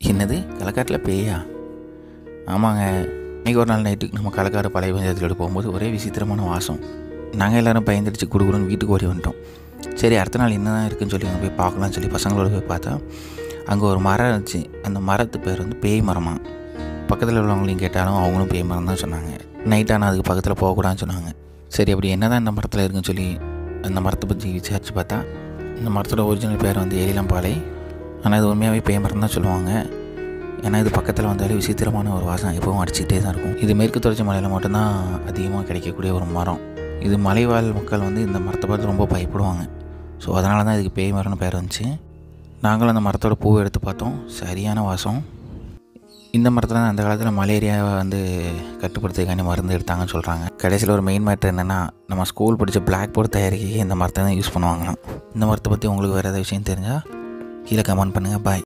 என்னது களக்காட்டில் பேயா ஆமாங்க இன்னைக்கு ஒரு நாள் நைட்டு நம்ம களக்காடு பழைய பஞ்சாயத்தில் போகும்போது ஒரே விசித்திரமான வாசம் நாங்கள் எல்லோரும் பயந்துடுச்சு குடுகுடுன்னு வீட்டுக்கு ஓடி வந்துட்டோம் சரி அடுத்த நாள் என்ன தான் இருக்குன்னு சொல்லி அங்கே போய் பார்க்கலாம்னு சொல்லி பசங்களோட போய் பார்த்தா அங்கே ஒரு மரம் இருந்துச்சு அந்த மரத்து பேர் வந்து பேய் மரமா பக்கத்தில் உள்ளவங்களையும் கேட்டாலும் அவங்களும் பேய் மரம் தான் சொன்னாங்க நைட் ஆனால் அதுக்கு பக்கத்தில் போகக்கூடாதுன்னு சொன்னாங்க சரி அப்படி என்ன தான் இந்த மரத்தில் இருக்குன்னு சொல்லி அந்த மரத்தை பற்றி விசாரித்து பார்த்தா இந்த மரத்தோட ஒரிஜினல் பேர் வந்து எலிலம்பாலை ஆனால் இது உண்மையாகவே பேய் மரம் தான் சொல்லுவாங்க ஏன்னா இது பக்கத்தில் வந்தாலே விசித்திரமான ஒரு வாசம் எப்பவும் அடிச்சுக்கிட்டே தான் இருக்கும் இது மேற்கு தொடர்ச்சி மலையில் மட்டும்தான் அதிகமாக கிடைக்கக்கூடிய ஒரு மரம் இது மலைவாழ் மக்கள் வந்து இந்த மரத்தை பார்த்து ரொம்ப பயப்படுவாங்க ஸோ அதனால தான் இதுக்கு பேய் மரம்னு பேர் வந்துச்சு நாங்களும் அந்த மரத்தோட பூவை எடுத்து பார்த்தோம் சரியான வாசம் இந்த மரத்தில் தான் அந்த காலத்தில் மலேரியாவை வந்து கட்டுப்படுத்துறதுக்காண்டி மருந்து எடுத்தாங்கன்னு சொல்கிறாங்க கடைசியில் ஒரு மெயின் மேட்ரு என்னென்னா நம்ம ஸ்கூல் படித்த பிளாக் போர்டு தயாரிக்க இந்த மரத்தை தான் யூஸ் பண்ணுவாங்களாம் இந்த மரத்தை பற்றி உங்களுக்கு வேறு ஏதாவது விஷயம் தெரிஞ்சால் கீழே கமெண்ட் பண்ணுங்கள் பாய்